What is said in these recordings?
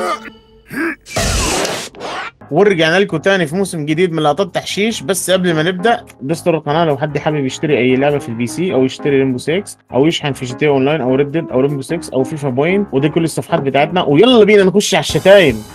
ورجعنا لكم تاني في موسم جديد من لقطات تحشيش بس قبل ما نبدا دستور القناه لو حد حابب يشتري اي لعبه في البي سي او يشتري ريمبو 6 او يشحن في جي تي اونلاين او ريد او ريمبو 6 او فيفا بوينت ودي كل الصفحات بتاعتنا ويلا بينا نخش على الشتايم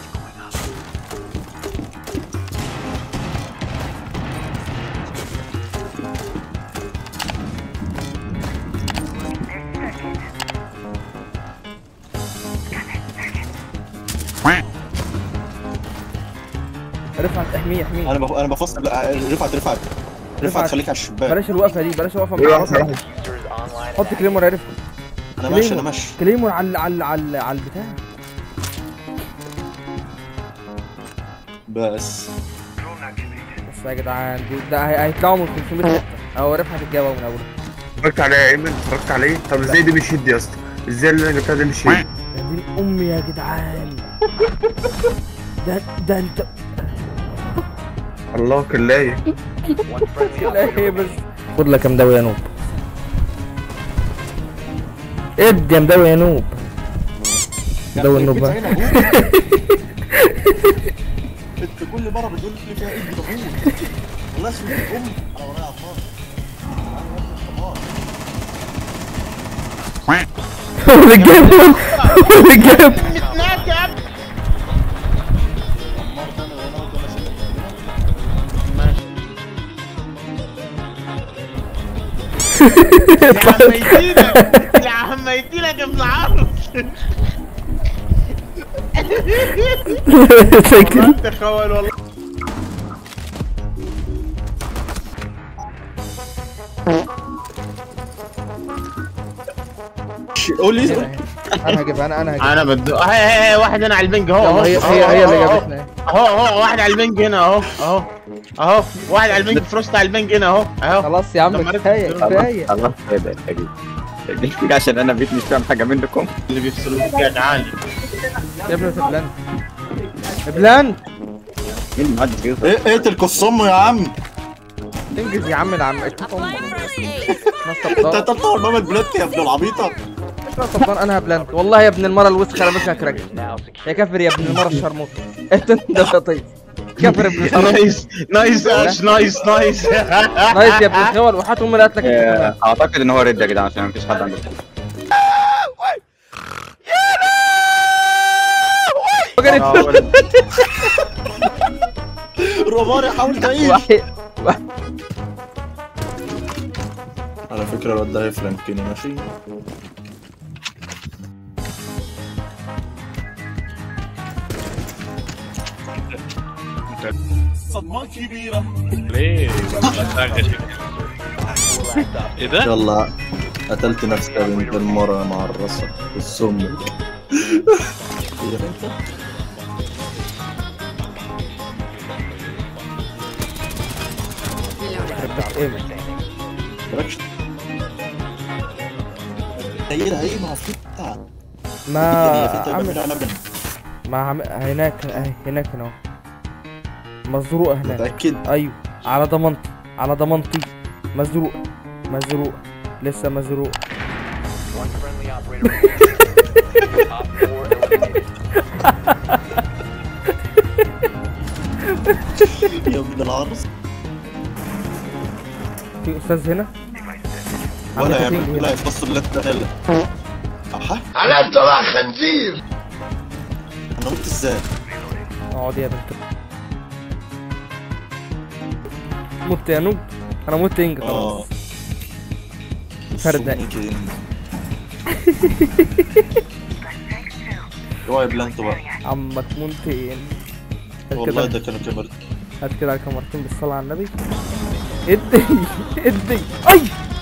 رفعت احميه احميه انا بف... انا بفصل لا، رفعت رفعت رفعت خليك على الشباك بلاش الوقفه دي بلاش الوقفه ايه مع واحد واحد حط كليمور يا رفعت انا ماشي انا ماشي كليمور على على على على البتاع بس بس يا جدعان دول- ده هي- هيطلعوا من 500 حته اهو رفعت الجابه من اوله اتفرجت عليه يا ايمن اتفرجت عليه طب ازاي دي مش هيد يا اسطى ازاي اللي انا جبتها دي مش هيد يا دين امي يا جدعان ده ده انت الله كلايه لا هي بس خد لك يا مداوي يا نوب ادي يا مداوي يا نوب مداوي النوب بقى انت كل مره بتقول لي فيها ايه بتقول والله اسمه ام انا ورايا عمار هو اللي جاب هو اللي جاب عمار ده انا وانا قلت انا سيبك يا عم يديلك يا عم يديلك ابن عرض فاكر انت خوال والله قول لي انا هجيب انا انا هجيب انا بدو هي هي هي واحد هنا على البنج اهو هي اهو هي هي اللي اهو جابتنا اهو اهو واحد على البنج هنا اهو اهو اهو واحد على البنج فروست على البنج هنا اهو اهو خلاص يا عم دمرت كفايه الدنيا. كفايه خلاص كده اجي اجي عشان انا بيت مش فاهم حاجه منكم اللي بيفصلوا فيك يا تعالي يا ابني بلان بلان مين معدي كده ايه اقتل قصامه يا عم انجز يا عم العم اشوف امك ناس انت طبطان هتطلع ماما البلاد يا ابن العبيطه ناس طبطان انا بلان والله يا ابن المره الوسخه انا مش هكرك يا كافر يا ابن المره الشرموط انت انت خطيب كافر ابن الشرموط نايس نايس اش نايس نايس نايس يا ابن الخول وحات امي قالت لك انت كمان. آه، اعتقد ان هو رد يا جدعان عشان مفيش حد عنده روماري حاول تعيش واحد على فكره الواد ده هيفلانكني ماشي ليه؟ ايه ده؟ يلا قتلت نفسك يا بنت المرة مع الرصة السم ايه مالكش هي هي ما في بتاع ما هي في عم بتاع لبن ما عم هناك اهي هناك هنا اهو. مزروقه هناك متأكد ايوه على ضمانتي على ضمانتي مزروق مزروق لسه مزروق يا ابن العرس في استاذ هنا ولا يا عندك ابن هنا. لا يفصل لك تغلى احا على طلع خنزير انا قلت ازاي اقعد يا بنت مت يا نوب انا مت انج اه خلاص فردة. السم كده. اوعى يا بلانتو بقى عمك منتين هات والله كده ده كانوا كاميرا هات كده على الكاميرتين بالصلاة على النبي ادي ادي اي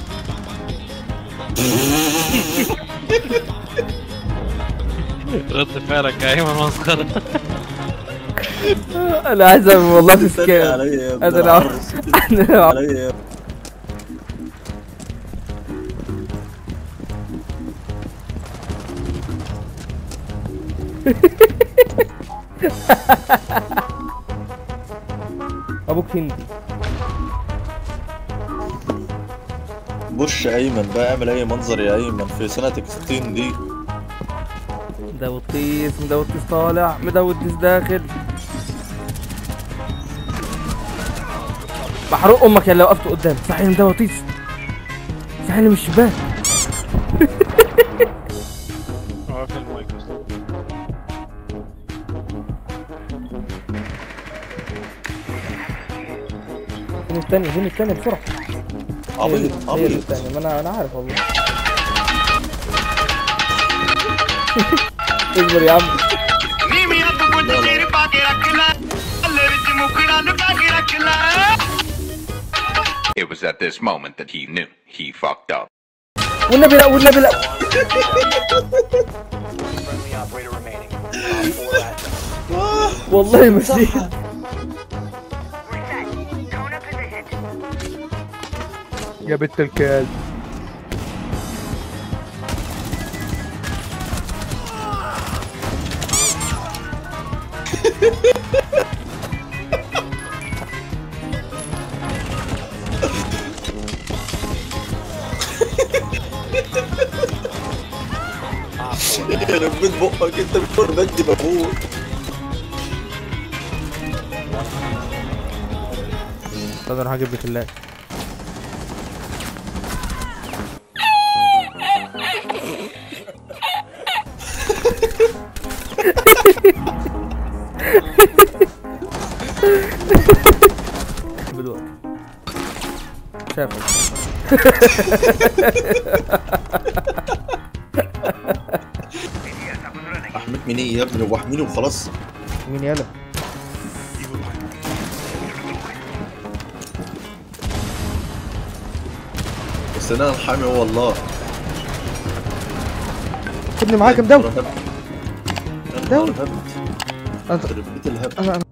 رد فعلك يا ايمن مسخره انا عايز أعمل والله في سكان عليا يا ابن هذا العرس انا عليا يا ابوك هندي بوش يا ايمن بقى اعمل اي منظر يا ايمن في سنة 16 دي مدود قيس مدود قيس طالع مدود قيس داخل بحرق امك يا لو وقفت قدام صحيح مدود قيس صحيح من الشباك هو في المايك أصلاً. فين التاني فين التاني بسرعة هي عبيط دي- هي دي عبيط التانية ما انا انا عارف والله اصبر يا عم It was at this moment that he knew he fucked up. والنبي لا والنبي لا والله ما نسيت يا بنت الكلب يخرب بيت بقك انت بتقول بدي بموت طب انا هجيب لك اللاج دلوقتي شافك احمد مين ايه يا ابني هو احميني وخلاص مين يلا بس انا الحامي هو الله خدني معاك مداوي داوي داوي. داوي انت يخرب بيت الهبل انا انا